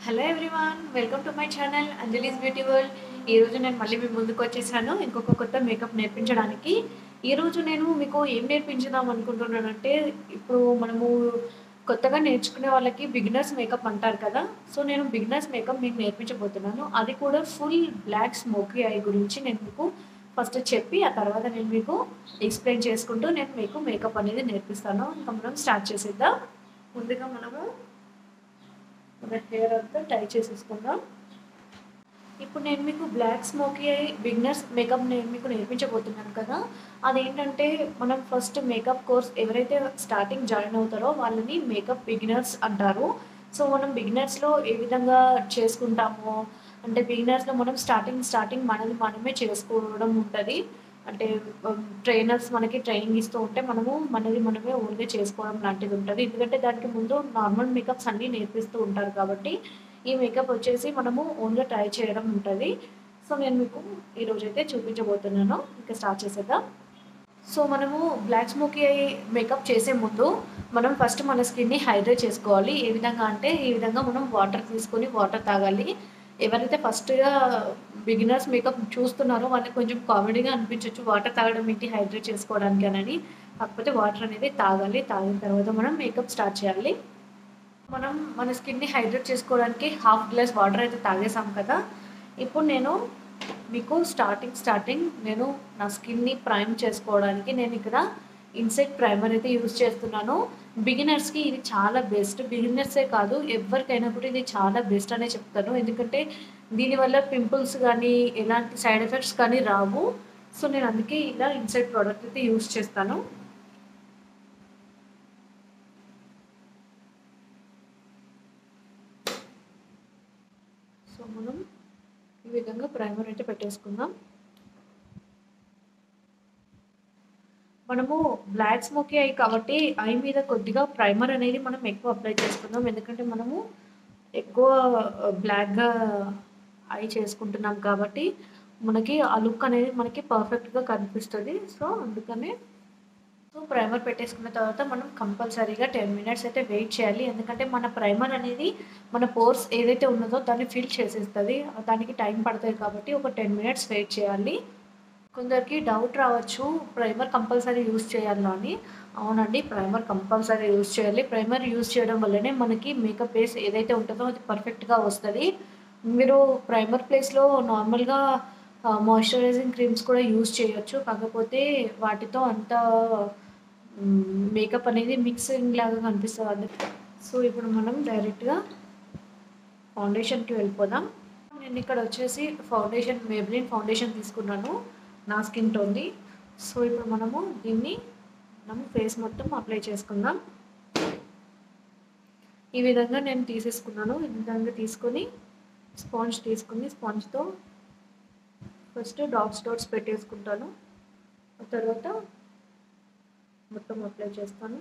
Hello everyone welcome to my channel Anjali's beauty world ఈరోజు నేను మళ్ళీ మీ ముందుకు వచ్చేసాను ఇంకొక కొత్త మేకప్ నేర్పించడానికి ఈరోజు నేను మీకు ఏం నేర్పించుదాం అనుకుంటున్నానంటే ఇప్పుడు మనము కొత్తగా నేర్చుకునే వాళ్ళకి బిగినర్స్ మేకప్ అంటారు కదా సో నేను బిగినర్స్ మేకప్ మీకు నేర్పించబోతున్నాను అది కూడా ఫుల్ బ్లాక్ స్మోకీ ఐ గురించి నేను మీకు ఫస్ట్ చెప్పి ఆ తర్వాత నేను మీకు ఎక్స్ప్లెయిన్ చేసుకుంటూ నేను మీకు మేకప్ అనేది నేర్పిస్తాను ఇంకా మనం స్టార్ట్ చేసేద్దాం ముందుగా మనము మన హెయిర్ అంతా టై చేసేసుకుందాం ఇప్పుడు నేను మీకు black smoky eye beginners makeup నేను మీకు నేర్పించబోతున్నాను కదా అదేంటంటే మనం ఫస్ట్ మేకప్ కోర్స్ ఎవరైతే స్టార్టింగ్ జాయిన్ అవుతారో వాళ్ళని మేకప్ బిగినర్స్ అంటారు సో మనం బిగినర్స్లో ఏ విధంగా చేసుకుంటామో అంటే బిగినర్స్లో మనం స్టార్టింగ్ స్టార్టింగ్ మనది మనమే చేసుకోవడం ఉంటుంది అంటే ట్రైనర్స్ మనకి ట్రైనింగ్ ఇస్తూ ఉంటే మనము మనది మనమే ఓన్గా చేసుకోవడం లాంటిది ఉంటుంది ఎందుకంటే దానికి ముందు నార్మల్ మేకప్స్ అన్నీ నేర్పిస్తూ ఉంటారు కాబట్టి ఈ మేకప్ వచ్చేసి మనము ఓన్గా ట్రై చేయడం ఉంటుంది సో నేను మీకు ఈరోజు అయితే చూపించబోతున్నాను ఇంకా స్టార్ట్ చేసేద్దాం సో మనము బ్లాక్ స్మోకీ ఐ మేకప్ చేసే ముందు మనం ఫస్ట్ మన స్కిన్ని హైడ్రేట్ చేసుకోవాలి ఏ విధంగా అంటే ఈ విధంగా మనం వాటర్ తీసుకొని వాటర్ తాగాలి ఎవరైతే ఫస్ట్గా బిగినర్స్ మేకప్ చూస్తున్నారో వాళ్ళకి కొంచెం కామెడీగా అనిపించవచ్చు వాటర్ తాగడం ఏంటి హైడ్రేట్ చేసుకోవడానికి అని కాకపోతే వాటర్ అనేది తాగాలి తాగిన తర్వాత మనం మేకప్ స్టార్ట్ చేయాలి మనం మన స్కిన్ని హైడ్రేట్ చేసుకోవడానికి హాఫ్ గ్లాస్ వాటర్ అయితే తాగేసాం కదా ఇప్పుడు నేను మీకు స్టార్టింగ్ స్టార్టింగ్ నేను నా స్కిన్ని ప్రైమ్ చేసుకోవడానికి నేను ఇక్కడ ఇన్సెక్ట్ ప్రైమర్ అయితే యూజ్ చేస్తున్నాను బిగినర్స్కి ఇది చాలా బెస్ట్ బిగినర్సే కాదు ఎవరికైనా కూడా ఇది చాలా బెస్ట్ అనే చెప్తాను ఎందుకంటే దీనివల్ల పింపుల్స్ కానీ ఎలాంటి సైడ్ ఎఫెక్ట్స్ కానీ రావు సో నేను అందుకే ఇలా ఇన్సెక్ట్ ప్రోడక్ట్ అయితే యూజ్ చేస్తాను సో మనం ఈ విధంగా ప్రైమర్ అయితే పెట్టేసుకుందాం మనము బ్లాక్ స్మోకీ ఐ కాబట్టి ఐ మీద కొద్దిగా ప్రైమర్ అనేది మనం ఎక్కువ అప్లై చేసుకుందాం ఎందుకంటే మనము ఎక్కువ బ్లాక్గా ఐ చేసుకుంటున్నాం కాబట్టి మనకి ఆ లుక్ అనేది మనకి పర్ఫెక్ట్గా కనిపిస్తుంది సో అందుకనే సో ప్రైమర్ పెట్టేసుకున్న తర్వాత మనం కంపల్సరీగా టెన్ మినిట్స్ అయితే వెయిట్ చేయాలి ఎందుకంటే మన ప్రైమర్ అనేది మన పోర్స్ ఏదైతే ఉన్నదో దాన్ని ఫిల్ చేసేస్తుంది దానికి టైం పడుతుంది కాబట్టి ఒక టెన్ మినిట్స్ వెయిట్ చేయాలి కొందరికి డౌట్ రావచ్చు ప్రైమర్ కంపల్సరీ యూస్ చేయాలా అని అవునండి ప్రైమర్ కంపల్సరీ యూస్ చేయాలి ప్రైమర్ యూస్ చేయడం వల్లనే మనకి మేకప్ బేస్ ఏదైతే ఉంటుందో అది పర్ఫెక్ట్గా వస్తుంది మీరు ప్రైమర్ ప్లేస్లో నార్మల్గా మాయిశ్చరైజింగ్ క్రీమ్స్ కూడా యూస్ చేయొచ్చు కాకపోతే వాటితో అంత మేకప్ అనేది మిక్సింగ్ లాగా కనిపిస్తుంది సో ఇప్పుడు మనం డైరెక్ట్గా ఫౌండేషన్కి వెళ్ళిపోదాం నేను ఇక్కడ వచ్చేసి ఫౌండేషన్ మేబ్లిన్ ఫౌండేషన్ తీసుకున్నాను నా స్కిన్ టోన్ది సో ఇప్పుడు మనము దీన్ని మనం ఫేస్ మొత్తం అప్లై చేసుకుందాం ఈ విధంగా నేను తీసేసుకున్నాను ఈ విధంగా తీసుకొని స్పాంజ్ తీసుకుని స్పాంజ్తో ఫస్ట్ డాట్స్ డాట్స్ పెట్టేసుకుంటాను ఆ తర్వాత మొత్తం అప్లై చేస్తాను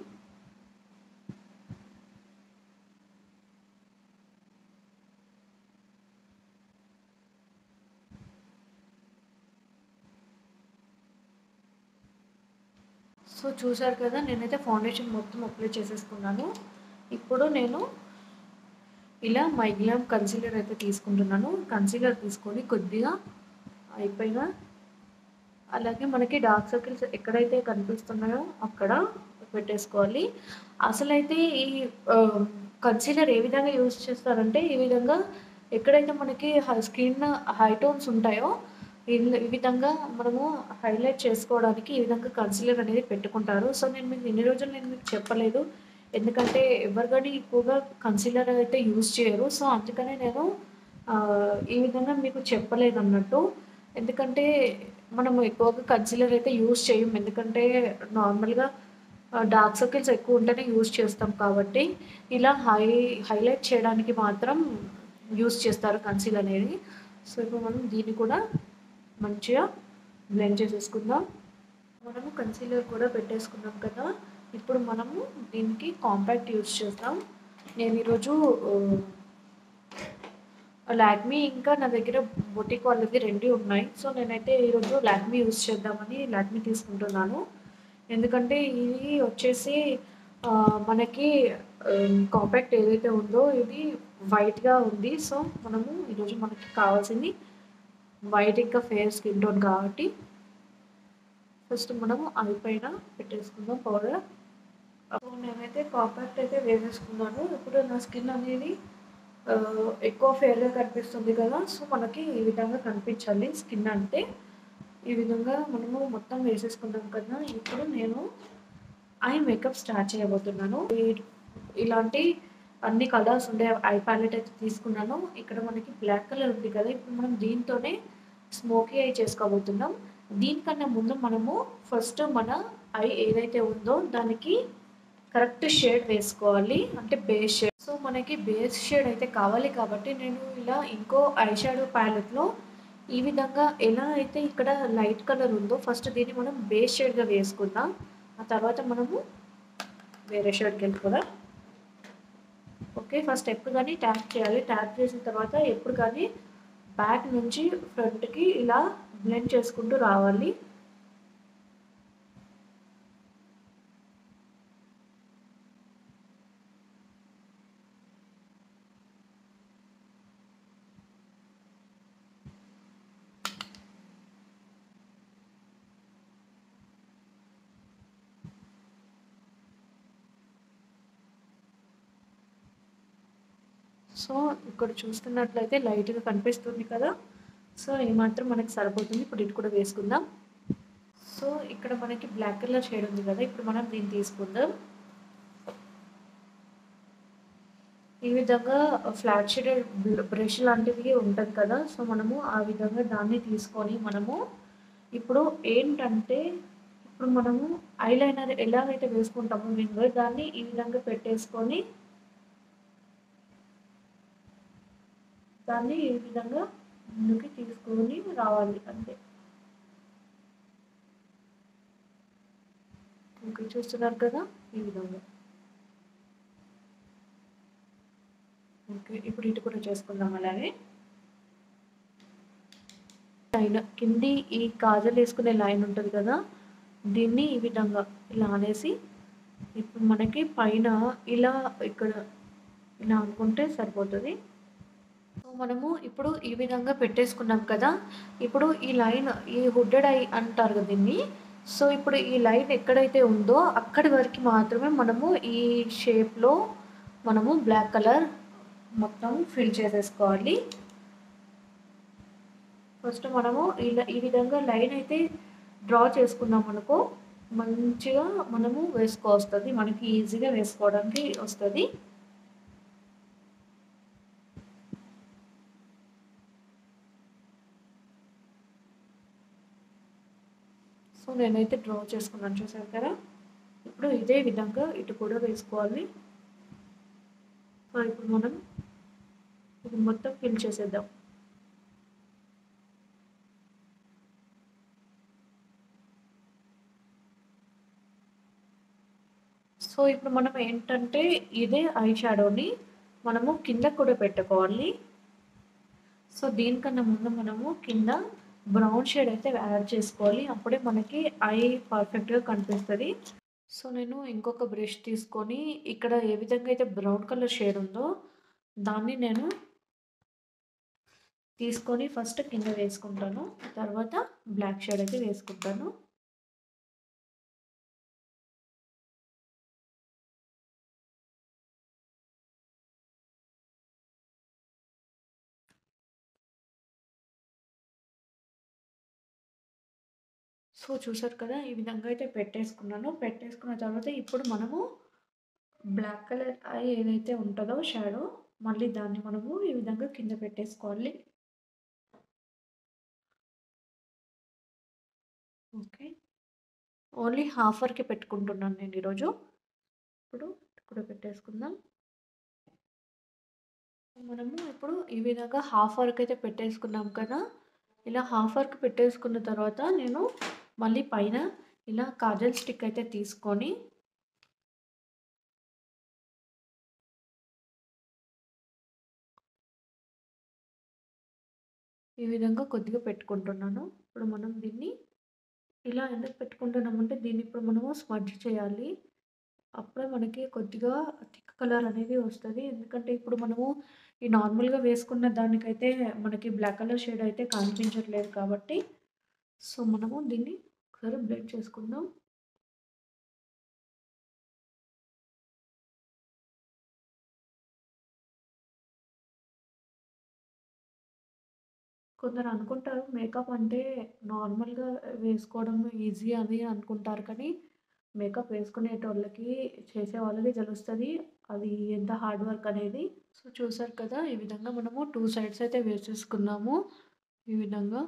సో చూసారు కదా నేనైతే ఫౌండేషన్ మొత్తం అప్లై చేసేసుకున్నాను ఇప్పుడు నేను ఇలా మైగ్లామ్ కన్సీలర్ అయితే తీసుకుంటున్నాను కన్సీలర్ తీసుకొని కొద్దిగా అయిపోయిన అలాగే మనకి డార్క్ సర్కిల్స్ ఎక్కడైతే కనిపిస్తున్నాయో అక్కడ పెట్టేసుకోవాలి అసలైతే ఈ కన్సీలర్ ఏ విధంగా యూజ్ చేస్తారంటే ఈ విధంగా ఎక్కడైతే మనకి స్కిన్ హై టోన్స్ ఉంటాయో ఈ విధంగా మనము హైలైట్ చేసుకోవడానికి ఈ విధంగా కన్సీలర్ అనేది పెట్టుకుంటారు సో నేను మీకు ఇన్ని రోజులు నేను మీకు చెప్పలేదు ఎందుకంటే ఎవరు కానీ ఎక్కువగా కన్సీలర్ అయితే యూజ్ చేయరు సో అందుకనే నేను ఈ విధంగా మీకు చెప్పలేదు అన్నట్టు ఎందుకంటే మనము ఎక్కువగా కన్సీలర్ అయితే యూజ్ చేయం ఎందుకంటే నార్మల్గా డార్క్ సర్కిల్స్ ఎక్కువ ఉంటేనే యూజ్ చేస్తాం కాబట్టి ఇలా హై హైలైట్ చేయడానికి మాత్రం యూజ్ చేస్తారు కన్సీలర్ అనేది సో ఇప్పుడు మనం దీన్ని కూడా మంచిగా బ్లెండ్ చేసేసుకుందాం మనము కన్సీలర్ కూడా పెట్టేసుకున్నాం కదా ఇప్పుడు మనము దీనికి కాంపాక్ట్ యూజ్ చేస్తాం నేను ఈరోజు లాక్మీ ఇంకా నా దగ్గర బొటిక్ వాళ్ళది రెండు ఉన్నాయి సో నేనైతే ఈరోజు లాక్మీ యూజ్ చేద్దామని లాక్మీ తీసుకుంటున్నాను ఎందుకంటే ఇది వచ్చేసి మనకి కాంపాక్ట్ ఏదైతే ఉందో ఇది వైట్‌గా ఉంది. సో, మనము ఈరోజు మనకి కావాల్సింది వైట్ ఇంకా ఫెయిర్ స్కిన్ టోన్ కాబట్టి ఫస్ట్ మనము ఐ పైన పెట్టేసుకుందాం పౌడర్. సో, నేనైతే కాంపాక్ట్ అయితే వేసేసుకున్నాను. ఇప్పుడు నా స్కిన్ అనేది ఆహ్, ఎక్కువ ఫెయిర్‌గా కనిపిస్తుంది కదా! సో, మనకి ఈ విధంగా కనిపించాలి స్కిన్ అంటే. ఈ విధంగా మనము మొత్తం వేసేసుకున్నాం కదా! ఇప్పుడు నేను ఐ మేకప్ స్టార్ట్ చేయబోతున్నాను. ఈ ఇలాంటి అన్ని కలర్స్ ఉండే ఐ ప్యాలెట్ అయితే తీసుకున్నాను. ఇక్కడ మనకి బ్లాక్ కలర్ ఉంది కదా! ఇప్పుడు మనం దీంతోనే స్మోకీ ఐ చేసుకోబోతున్నాం. దీనికన్నా ముందు మనము ఫస్ట్ మన ఐ ఏదైతే ఉందో దానికి కరెక్ట్ షేడ్ వేసుకోవాలి. అంటే బేస్ షేడ్. సో, మనకి బేస్ షేడ్ అయితే కావాలి కాబట్టి నేను ఇలా ఇంకో ఐ షాడో ప్యాలెట్‌లో ఈ విధంగా ఎలా అయితే ఇక్కడ లైట్ కలర్ ఉందో ఫస్ట్ దీన్ని మనం బేస్ షేడ్‌గా వేసుకుందాం. ఆ తర్వాత మనము వేరే షేడ్‌కెళ్ళిపోదాం. ఓకే. ఫస్ట్ ఎప్పుడు గాని ట్యాప్ చేయాలి. ట్యాప్ చేసిన తర్వాత ఎప్పుడు కానీ బ్యాక్ నుంచి ఫ్రంట్‌కి ఇలా బ్లెండ్ చేసుకుంటూ రావాలి. సో, ఇక్కడ చూస్తున్నట్లయితే లైట్‌గా కనిపిస్తుంది కదా! సో, ఈ మాత్రం మనకి సరిపోతుంది. ఇప్పుడు ఇది కూడా వేసుకుందాం. సో, ఇక్కడ మనకి బ్లాక్ కలర్ షేడ్ ఉంది కదా! ఇప్పుడు మనం దీన్ని తీసుకుందాం. ఈ విధంగా ఫ్లాట్ షేడెడ్ బ్ల బ్రష్ లాంటిది ఉంటది కదా! సో, మనము ఆ విధంగా దాన్ని తీసుకొని మనము ఇప్పుడు ఏంటంటే ఇప్పుడు మనము ఐలైనర్ ఎలాగైతే వేసుకుంటామో వింగర్ దాన్ని ఈ విధంగా పెట్టేసుకొని దాన్ని ఈ విధంగా ముందుకి తీసుకొని రావాలి అంతే. ఓకే. చూస్తున్నారు కదా! ఈ విధంగా. ఓకే. ఇప్పుడు ఇటు కూడా చేసుకుందాం అలాగే. లైన్ కింది ఈ కాజల్ ఏసుకునే లైన్ ఉంటది కదా! దీన్ని ఈ విధంగా ఇలా అనేసి ఇప్పుడు మనకి పైన ఇలా ఇక్కడ ఇలా అనుకుంటే సరిపోతది. సో, మనము ఇప్పుడు ఈ విధంగా పెట్టేసుకున్నాం కదా! ఇప్పుడు ఈ లైన్ ఈ హుడ్డెడ్ ఐ అంటారు కదా దీన్ని. సో, ఇప్పుడు ఈ లైన్ ఎక్కడైతే ఉందో అక్కడి వరకి మాత్రమే మనము ఈ షేప్‌లో మనము బ్లాక్ కలర్ మొత్తం ఫిల్ చేసేసుకోవాలి. ఫస్ట్ మనము ఇలా ఈ విధంగా లైన్ అయితే డ్రా చేసుకున్నామనుకో మంచిగా మనము వేసుకోవస్తది. మనకి ఈజీగా వేసుకోవడానికి వస్తది. సో, నేనైతే డ్రా చేసుకున్నాను చూసారు కదా! ఇప్పుడు ఇదే విధంగా ఇటు కూడా వేసుకోవాలి. సో, ఇప్పుడు మనం ఇది మొత్తం ఫిల్ చేసేద్దాం. సో, ఇప్పుడు మనం ఏంటంటే ఇదే ఐ షాడోని మనము కింద కూడా పెట్టుకోవాలి. సో, దీనికన్నా ముందు మనము కింద బ్రౌన్ షేడ్ అయితే యాడ్ చేసుకోవాలి. అప్పుడే మనకి ఐ పర్ఫెక్ట్‌గా కనిపిస్తది. సో, నేను ఇంకొక బ్రష్ తీసుకొని ఇక్కడ ఏ విధంగా అయితే బ్రౌన్ కలర్ షేడ్ ఉందో దాన్ని నేను తీసుకొని ఫస్ట్ కింద వేసుకుంటాను. తర్వాత బ్లాక్ షేడ్ అయితే వేసుకుంటాను. సో, చూసారు కదా! ఈ విధంగా అయితే పెట్టేసుకున్నాను. పెట్టేసుకున్న తర్వాత ఇప్పుడు మనము బ్లాక్ కలర్ ఐ ఏదైతే ఉంటదో షాడో మళ్ళీ దాన్ని మనము ఈ విధంగా కింద పెట్టేసుకోవాలి. ఓకే. ఓన్లీ హాఫ్ వరకే పెట్టుకుంటున్నాను నేను ఈరోజు. ఇప్పుడు కూడా పెట్టేసుకుందాం. మనము ఇప్పుడు ఈ విధంగా హాఫ్ వరకు అయితే పెట్టేసుకున్నాం కదా! ఇలా హాఫ్ వరకు పెట్టేసుకున్న తర్వాత నేను మళ్ళీ పైన ఇలా కాజల్ స్టిక్ అయితే తీసుకొని ఈ విధంగా కొద్దిగా పెట్టుకుంటున్నాను. ఇప్పుడు మనం దీన్ని ఇలా ఎందుకు పెట్టుకుంటున్నామంటే దీన్ని ఇప్పుడు మనము స్మడ్జ్ చేయాలి. అప్పుడే మనకి కొద్దిగా థిక్ కలర్ అనేది వస్తది. ఎందుకంటే ఇప్పుడు మనము ఈ నార్మల్‌గా వేసుకున్న దానికైతే మనకి బ్లాక్ కలర్ షేడ్ అయితే కనిపించట్లేదు కాబట్టి సో, మనము దీన్ని ఒకసారి బ్లెండ్ చేసుకుందాం. కొందరు అనుకుంటారు మేకప్ అంటే నార్మల్‌గా వేసుకోవడం ఈజీ అని అనుకుంటారు కానీ, మేకప్ వేసుకునేటోళ్ళకి, చేసే వాళ్ళకి తెలుస్తది. అది ఎంత హార్డ్ వర్క్ అనేది. సో, చూసారు కదా! ఈ విధంగా మనము 2 సైడ్స్ అయితే వేసేసుకున్నాము. ఈ విధంగా.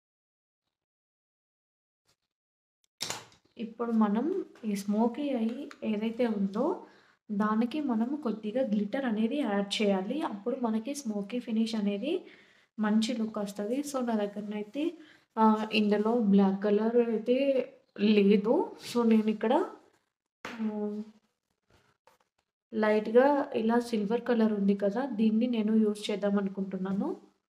ఇప్పుడు మనం ఈ స్మోకీ ఐ ఏదైతే ఉందో, దానికి మనము కొద్దిగా గ్లిట్టర్ అనేది యాడ్ చేయాలి. అప్పుడు మనకి స్మోకీ ఫినిష్ అనేది మంచి లుక్ వస్తది. సో, నా దగ్గరనైతే ఆహ్, ఇందులో బ్లాక్ కలర్ అయితే లేదు. సో, నేనిక్కడ హ్మ్. లైట్‌గా ఇలా సిల్వర్ కలర్ ఉంది కదా! దీన్ని నేను యూజ్ చేద్దాం అనుకుంటున్నాను.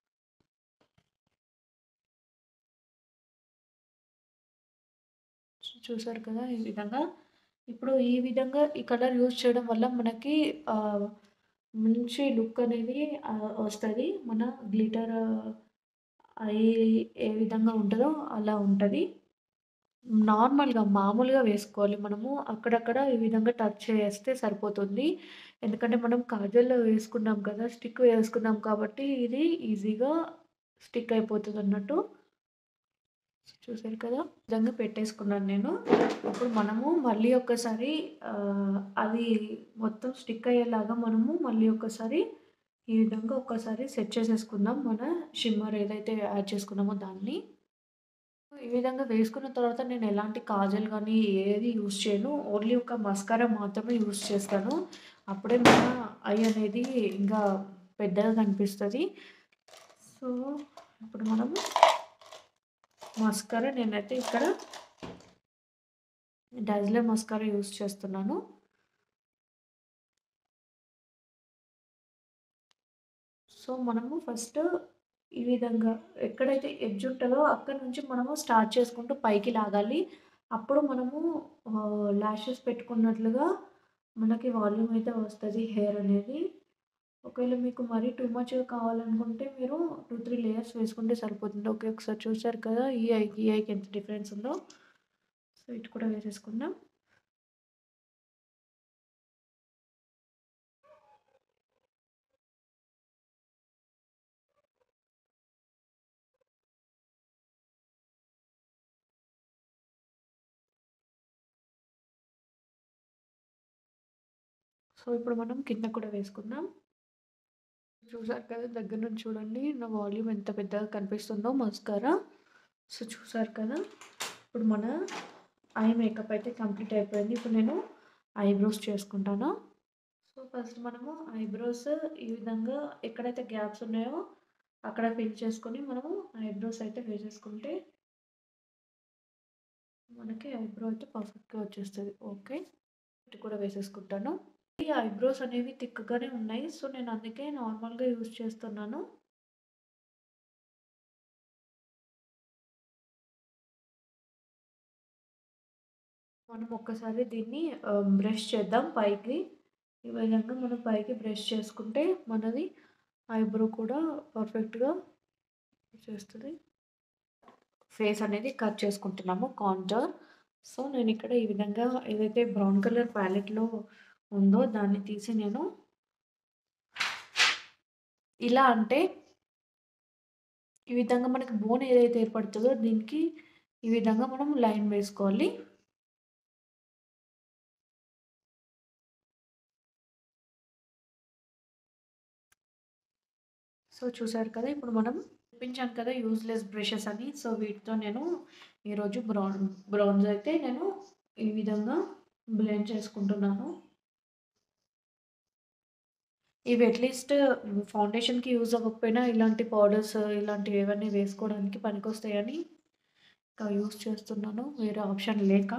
చూసారు కదా! ఈ విధంగా. ఇప్పుడు ఈ విధంగా ఈ కలర్ యూజ్ చేయడం వల్ల మనకి ఆహ్, మంచి లుక్ అనేది ఆహ్, వస్తది. మన గ్లిటర్ ఐ ఏ విధంగా ఉంటదో అలా ఉంటది. నార్మల్‌గా మామూలుగా వేసుకోవాలి మనము. అక్కడక్కడ ఈ విధంగా టచ్ చేస్తే సరిపోతుంది. ఎందుకంటే మనం కాజల్ వేసుకున్నాం కదా! స్టిక్ వేసుకున్నాం కాబట్టి ఇది ఈజీగా స్టిక్ అయిపోతదన్నట్టు. చూసారు కదా! ఈ విధంగా పెట్టేసుకున్నాను నేను. ఇప్పుడు మనము మళ్ళీ ఒక్కసారి ఆహ్, అది మొత్తం స్టిక్ అయ్యేలాగా మనము మళ్ళీ ఒక్కసారి ఈ విధంగా ఒక్కసారి సెట్ చేసేసుకుందాం. మన షిమ్మర్ ఏదైతే యాడ్ చేసుకున్నామో దాన్ని. ఈ విధంగా వేసుకున్న తర్వాత నేను ఎలాంటి కాజల్ గానీ ఏది యూజ్ చేయను. ఓన్లీ ఒక మస్కారా మాత్రమే యూజ్ చేస్తాను. అప్పుడే మన ఐ అనేది ఇంకా పెద్దగా కనిపిస్తది. సో, ఇప్పుడు మనము మస్కారా నేనైతే ఇక్కడ డైజ్లర్ మస్కారా యూజ్ చేస్తున్నాను. సో, మనము ఫస్ట్ ఈ విధంగా ఎక్కడైతే ఎడ్జ్ ఉంటదో అక్కడి నుంచి మనము స్టార్ట్ చేసుకుంటూ పైకి లాగాలి. అప్పుడు మనము ఆహ్, లాషెస్ పెట్టుకున్నట్లుగా మనకి వాల్యూమ్ అయితే వస్తది హెయిర్ అనేది. ఒకవేళ మీకు మరీ టూ మచ్‌గా కావాలనుకుంటే మీరు 2, 3 లేయర్స్ వేసుకుంటే సరిపోతుంది. ఓకే. ఒకసారి చూసారు కదా! ఈ ఐకి, ఈ ఐకి ఎంత డిఫరెన్స్ ఉందో. సో, ఇటు కూడా వేసేసుకుందాం. సో, ఇప్పుడు మనం కింద కూడా వేసుకుందాం. చూసారు కదా! దగ్గర నుంచి చూడండి. నా వాల్యూమ్ ఎంత పెద్దగా కనిపిస్తుందో మస్కారా. సో, చూసారు కదా! ఇప్పుడు మన ఐ మేకప్ అయితే కంప్లీట్ అయిపోయింది. ఇప్పుడు నేను ఐబ్రోస్ చేసుకుంటాను. సో, ఫస్ట్ మనము ఐబ్రోస్ ఈ విధంగా ఎక్కడైతే గ్యాప్స్ ఉన్నాయో అక్కడ ఫిల్ చేసుకొని మనము ఐబ్రోస్ అయితే వేసేసుకుంటే మనకి ఐబ్రో అయితే పర్ఫెక్ట్‌గా వచ్చేస్తది. ఓకే. ఇటు కూడా వేసేసుకుంటాను. ఈ ఐబ్రోస్ అనేవి థిక్‌గానే ఉన్నాయి. సో, నేను అందుకే నార్మల్‌గా యూజ్ చేస్తున్నాను. మనం ఒక్కసారి దీన్ని ఆహ్, బ్రష్ చేద్దాం పైకి. ఈ విధంగా మనం పైకి బ్రష్ చేసుకుంటే మనది ఐబ్రో కూడా పర్ఫెక్ట్‌గా వచ్చేస్తది. ఫేస్ అనేది కట్ చేసుకుంటున్నాము కాంటూర్. సో, నేనిక్కడ ఈ విధంగా ఏదైతే బ్రౌన్ కలర్ ప్యాలెట్‌లో ఉందో దాన్ని తీసి నేను ఇలా అంటే ఈ విధంగా మనకి బోన్ ఏదైతే ఏర్పడుతదో దీనికి ఈ విధంగా మనం లైన్ వేసుకోవాలి. సో, చూసారు కదా! ఇప్పుడు మనం చూపించాను కదా! యూజ్‌లెస్ బ్రషెస్ అని. సో, వీటితో నేను ఈరోజు బ్రౌన్ బ్రౌన్స్ అయితే నేను ఈ విధంగా బ్లెండ్ చేసుకుంటున్నాను. ఇవి అట్‌లీస్ట్ ఫౌండేషన్‌కి యూజ్ అవ్వకపోయినా ఇలాంటి పౌడర్స్ ఇలాంటివి ఏవన్నీ వేసుకోవడానికి పనికొస్తాయని ఇంకా యూజ్ చేస్తున్నాను. వేరే ఆప్షన్ లేక.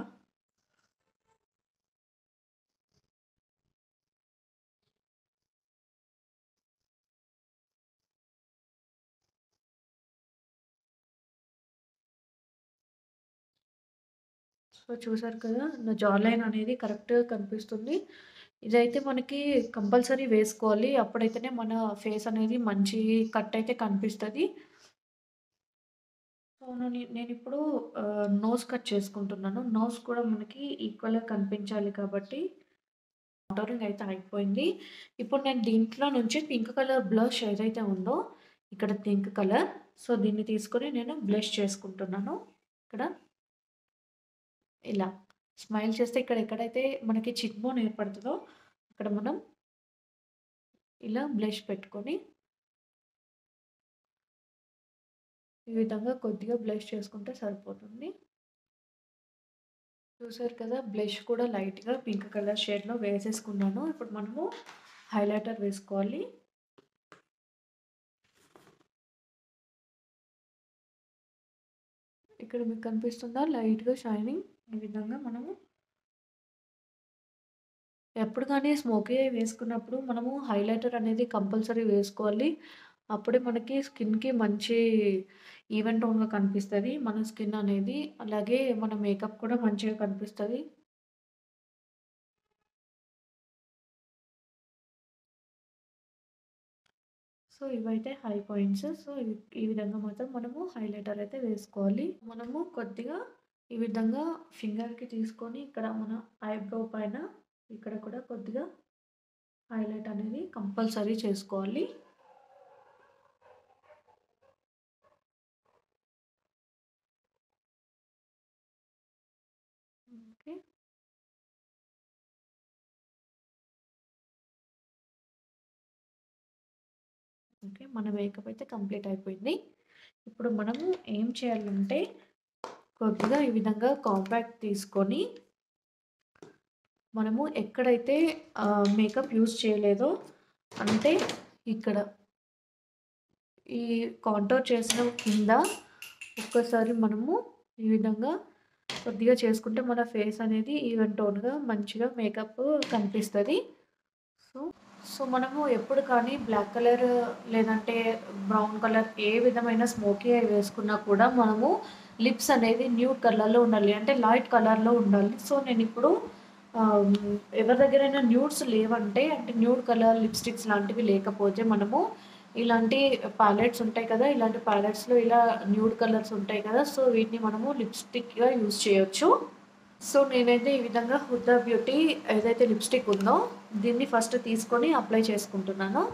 సో, చూసారు కదా! నా జా లైన్ అనేది కరెక్ట్‌గా కనిపిస్తుంది. ఇదైతే మనకి కంపల్సరీ వేసుకోవాలి. అప్పుడైతేనే మన ఫేస్ అనేది మంచి కట్ అయితే కనిపిస్తది. సో, నే నేనిప్పుడు ఆహ్, నోస్ కట్ చేసుకుంటున్నాను. నోస్ కూడా మనకి ఈక్వల్‌గా కనిపించాలి కాబట్టి కాంటౌరింగ్ అయితే అయిపోయింది. ఇప్పుడు నేను దీంట్లో నుంచి పింక్ కలర్ బ్లష్ ఏదైతే ఉందో, ఇక్కడ పింక్ కలర్. సో, దీన్ని తీసుకొని నేను బ్లష్ చేసుకుంటున్నాను. ఇక్కడ ఇలా స్మైల్ చేస్తే ఇక్కడ ఎక్కడైతే మనకి చిక్ బోన్ ఏర్పడుతదో, అక్కడ మనం ఇలా బ్లష్ పెట్టుకొని ఈ విధంగా కొద్దిగా బ్లష్ చేసుకుంటే సరిపోతుంది. చూసారు కదా! బ్లష్ కూడా లైట్‌గా పింక్ కలర్ షేడ్‌లో వేసేసుకున్నాను. ఇప్పుడు మనము హైలైటర్ వేసుకోవాలి. ఇక్కడ మీకు కనిపిస్తుందా? లైట్‌గా షైనింగ్ ఈ విధంగా మనము ఎప్పుడు గాని స్మోకీ ఐ వేసుకున్నప్పుడు మనము హైలైటర్ అనేది కంపల్సరీ వేసుకోవాలి. అప్పుడే మనకి స్కిన్‌కి మంచి ఈవెన్ టోన్‌గా కనిపిస్తది. మన స్కిన్ అనేది. అలాగే మన మేకప్ కూడా మంచిగా కనిపిస్తది. సో, ఇవైతే హై పాయింట్స్. సో, ఈ ఈ విధంగా మాత్రం మనము హైలైటర్ అయితే వేసుకోవాలి. మనము కొద్దిగా ఈ విధంగా ఫింగర్‌కి తీసుకొని ఇక్కడ మన ఐబ్రో పైన ఇక్కడ కూడా కొద్దిగా హైలైట్ అనేది కంపల్సరీ చేసుకోవాలి. ఓకే. ఓకే. మన మేకప్ అయితే కంప్లీట్ అయిపోయింది. ఇప్పుడు మనము ఏం చేయాలంటే కొద్దిగా ఈ విధంగా కాంపాక్ట్ తీసుకొని మనము ఎక్కడైతే ఆహ్, మేకప్ యూజ్ చేయలేదో అంటే ఇక్కడ ఈ కాంటౌర్ చేసిన కింద ఒక్కసారి మనము ఈ విధంగా కొద్దిగా చేసుకుంటే మన ఫేస్ అనేది ఈవెన్ టోన్‌గా మంచిగా మేకప్ కనిపిస్తది. సో, సో, మనము ఎప్పుడు కానీ బ్లాక్ కలర్ లేదంటే బ్రౌన్ కలర్ ఏ విధమైన స్మోకీ ఐ వేసుకున్నా కూడా మనము లిప్స్ అనేది న్యూడ్ కలర్‌లో ఉండాలి. అంటే లైట్ కలర్‌లో ఉండాలి. సో, నేనిప్పుడు ఆహ్, ఎవరి దగ్గరైనా న్యూడ్స్ లేవంటే అంటే న్యూడ్ కలర్ లిప్‌స్టిక్స్ లాంటివి లేకపోతే మనము ఇలాంటి ప్యాలెట్స్ ఉంటాయి కదా! ఇలాంటి ప్యాలెట్స్‌లో ఇలా న్యూడ్ కలర్స్ ఉంటాయి కదా! సో, వీటిని మనము లిప్‌స్టిక్‌గా యూజ్ చేయొచ్చు. సో, నేనైతే ఈ విధంగా హుదా బ్యూటీ ఏదైతే లిప్‌స్టిక్ ఉందో దీన్ని ఫస్ట్ తీసుకొని అప్లై చేసుకుంటున్నాను.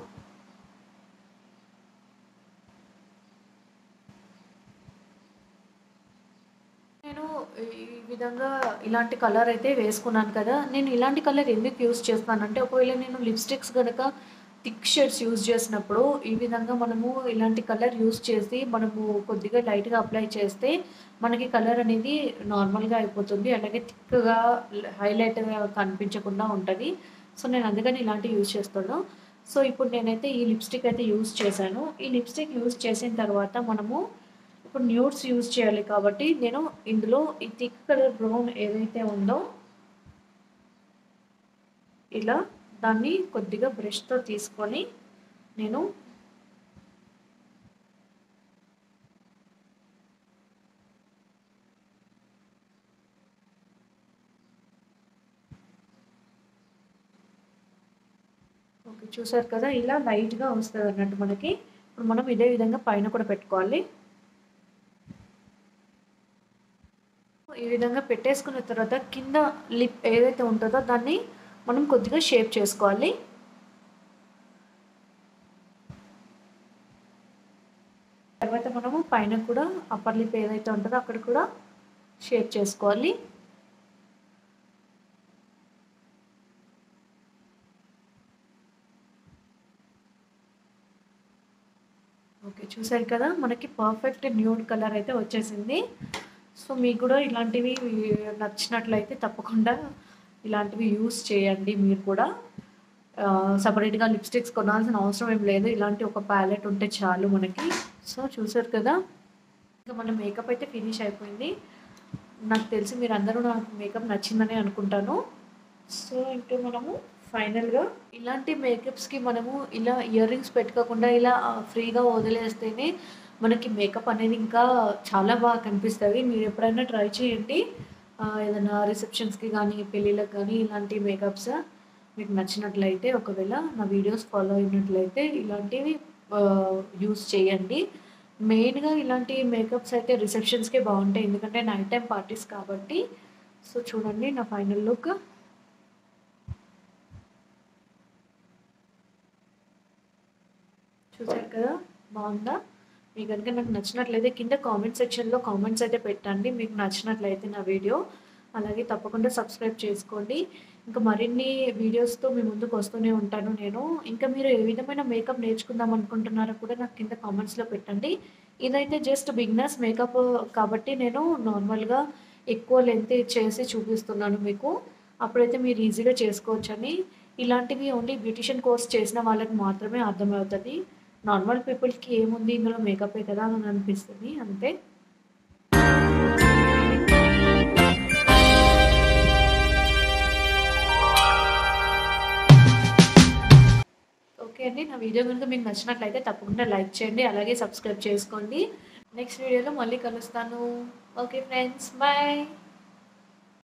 నేను ఈ విధంగా ఇలాంటి కలర్ అయితే వేసుకున్నాను కదా! నేను ఇలాంటి కలర్ ఎందుకు యూజ్ చేస్తానంటే ఒకవేళ నేను లిప్‌స్టిక్స్ గనక థిక్ షేడ్స్ యూజ్ చేసినప్పుడు ఈ విధంగా మనము ఇలాంటి కలర్ యూజ్ చేసి మనము కొద్దిగా లైట్‌గా అప్లై చేస్తే మనకి కలర్ అనేది నార్మల్‌గా అయిపోతుంది. అలాగే థిక్‌గా హైలైట్‌గా కనిపించకుండా ఉంటది. సో, నేను అందుకని ఇలాంటివి యూజ్ చేస్తాను. సో, ఇప్పుడు నేనైతే ఈ లిప్‌స్టిక్ అయితే యూజ్ చేశాను. ఈ లిప్‌స్టిక్ యూజ్ చేసిన తర్వాత మనము ఇప్పుడు న్యూడ్స్ యూజ్ చేయాలి కాబట్టి నేను ఇందులో ఈ థిక్ కలర్ బ్రౌన్ ఏదైతే ఉందో ఇలా దాన్ని కొద్దిగా బ్రష్‌తో తీసుకొని నేను ఓకే. చూసారు కదా! ఇలా లైట్‌గా వస్తదన్నట్టు మనకి. ఇప్పుడు మనం ఇదే విధంగా పైన కూడా పెట్టుకోవాలి. ఈ విధంగా పెట్టేసుకున్న తర్వాత కింద లిప్ ఏదైతే ఉంటదో దాన్ని మనం కొద్దిగా షేప్ చేసుకోవాలి. తర్వాత మనము పైన కూడా అప్పర్ లిప్ ఏదైతే ఉంటదో అక్కడ కూడా షేప్ చేసుకోవాలి. ఓకే. చూసారు కదా! మనకి పర్ఫెక్ట్ న్యూడ్ కలర్ అయితే వచ్చేసింది. సో, మీకు కూడా ఇలాంటివి నచ్చినట్లయితే తప్పకుండా ఇలాంటివి యూజ్ చేయండి మీరు కూడా. ఆహ్, సెపరేట్‌గా లిప్‌స్టిక్స్ కొనాల్సిన అవసరం ఏం లేదు. ఇలాంటి ఒక ప్యాలెట్ ఉంటే చాలు మనకి. సో, చూసారు కదా! ఇంకా మన మేకప్ అయితే ఫినిష్ అయిపోయింది. నాకు తెలిసి మీరందరూ నాకు మేకప్ నచ్చిందనే అనుకుంటాను. సో, ఇంకా మనము ఫైనల్‌గా ఇలాంటి మేకప్స్‌కి మనము ఇలా ఇయర్ రింగ్స్ పెట్టుకోకుండా ఇలా ఆహ్, ఫ్రీగా వదిలేస్తేనే మనకి మేకప్ అనేది ఇంకా చాలా బాగా కనిపిస్తది. మీరు ఎప్పుడైనా ట్రై చేయండి. ఆహ్, ఏదైనా రిసెప్షన్స్‌కి గానీ, పెళ్ళిళ్ళకి గానీ ఇలాంటి మేకప్స్ మీకు నచ్చినట్లయితే ఒకవేళ నా వీడియోస్ ఫాలో అయినట్లయితే ఇలాంటివి ఆహ్, యూజ్ చేయండి. మెయిన్‌గా ఇలాంటి మేకప్స్ అయితే రిసెప్షన్స్‌కే బావుంటాయి. ఎందుకంటే నైట్ టైమ్ పార్టీస్ కాబట్టి. సో, చూడండి నా ఫైనల్ లుక్. చూసారు కదా! బావుందా? మీకు గనుక నాకు నచ్చినట్లయితే కింద కామెంట్ సెక్షన్‌లో కామెంట్స్ అయితే పెట్టండి. మీకు నచ్చినట్లయితే నా వీడియో. అలాగే తప్పకుండా సబ్స్క్రైబ్ చేసుకోండి. ఇంకా మరిన్ని వీడియోస్‌తో మీ ముందుకు వస్తూనే ఉంటాను నేను. ఇంకా మీరు ఏ విధమైన మేకప్ నేర్చుకుందాం అనుకుంటున్నారో కూడా నాకు కింద కామెంట్స్‌లో పెట్టండి. ఇదైతే జస్ట్ బిగినర్స్ మేకప్ కాబట్టి నేను నార్మల్‌గా ఎక్కువ లెంత్ చేసి చూపిస్తున్నాను మీకు. అప్పుడైతే మీరు ఈజీగా చేసుకోవచ్చని. ఇలాంటివి ఓన్లీ బ్యూటీషియన్ కోర్స్ చేసిన వాళ్ళకి మాత్రమే అర్థమవుతది. నార్మల్ పీపుల్‌కి ఏముంది ఇందులో మేకపే కదా అని అనిపిస్తది అంతే. ఓకే అండి. నా వీడియో గనుక మీకు నచ్చినట్లయితే తప్పకుండా లైక్ చేయండి. అలాగే సబ్స్క్రైబ్ చేసుకోండి. నెక్స్ట్ వీడియోలో మళ్ళీ కలుస్తాను. Okay friends. బాయ్.